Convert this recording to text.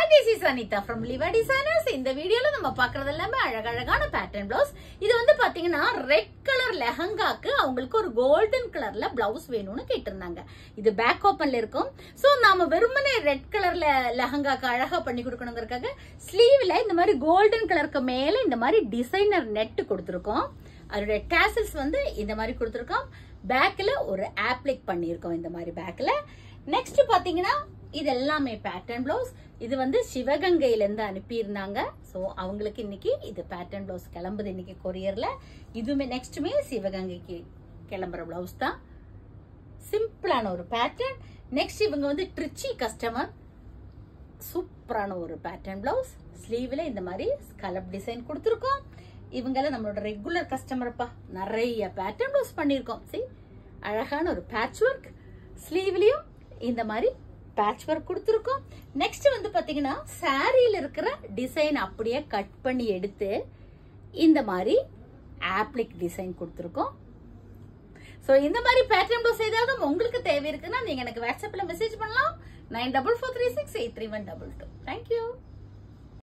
this is Anitha from Liva designers இந்த வீடியோல நம்ம பாக்குறது எல்லாமே அழகழகான பேட்டர்ன் பிளவுஸ் இது வந்து பாத்தீங்கன்னா ரெட் கலர் லெஹங்காக்கு அவங்களுக்கு ஒரு கோல்டன் கலர்ல பிளவுஸ் வேணும்னு கேட்டிருந்தாங்க இது பேக் ஓப்பன்ல இருக்கும் சோ நாம வெறுமனே ரெட் கலர்ல லெஹங்காக்கு அழகா பண்ணி கொடுக்கணுங்கிறதுக்காக ஸ்லீவ்ல இந்த மாதிரி கோல்டன் கலருக்கு மேல இந்த மாதிரி டிசைனர் நெட் கொடுத்துருக்கோம் அதோட டேசல்ஸ் வந்து இந்த மாதிரி கொடுத்துருக்கோம் பேக்ல ஒரு ஆப்ளிக் பண்ணியிருக்கோம் இந்த மாதிரி பேக்ல நெக்ஸ்ட் பாத்தீங்கன்னா இது எல்லாமே பேட்டர்ன் பிளவுஸ் இது வந்து சிவகங்கையில இருந்து அனுப்பியிருந்தாங்க ஸோ அவங்களுக்கு இன்னைக்கு இது பேட்டர்ன் பிளவுஸ் கிளம்புது இன்னைக்கு கொரியர்ல இதுவுமே நெக்ஸ்ட்டுமே சிவகங்கைக்கு கிளம்புற பிளவுஸ் தான் சிம்பிளான ஒரு பேட்டர்ன் நெக்ஸ்ட் இவங்க வந்து ட்ரிச்சி கஸ்டமர் சூப்பரான ஒரு பேட்டர்ன் பிளவுஸ் ஸ்லீவ்ல இந்த மாதிரி ஸ்கலப் டிசைன் கொடுத்துருக்கோம் இவங்கள நம்மளோட ரெகுலர் கஸ்டமர்ப்பா நிறைய பேட்டர்ன் பிளவுஸ் பண்ணியிருக்கோம் சரி அழகான ஒரு பேட்ச் ஒர்க் ஸ்லீவ்லயும் இந்த மாதிரி பேட்ச் ஒர்க் கொடுத்துருக்கோம் நெக்ஸ்ட் வந்து பாத்தீங்கன்னா சாரியில இருக்கிற டிசைன் அப்படியே கட் பண்ணி எடுத்து இந்த மாதிரி ஆப்ளிக் டிசைன் கொடுத்துருக்கோம் ஸோ இந்த மாதிரி பேட்டர்ன் ப்ளவுஸ் ஏதாவது உங்களுக்கு தேவை இருக்குன்னா நீங்க எனக்கு வாட்ஸ்அப்ல மெசேஜ் பண்ணலாம் nine double four three six eight three one double two thank you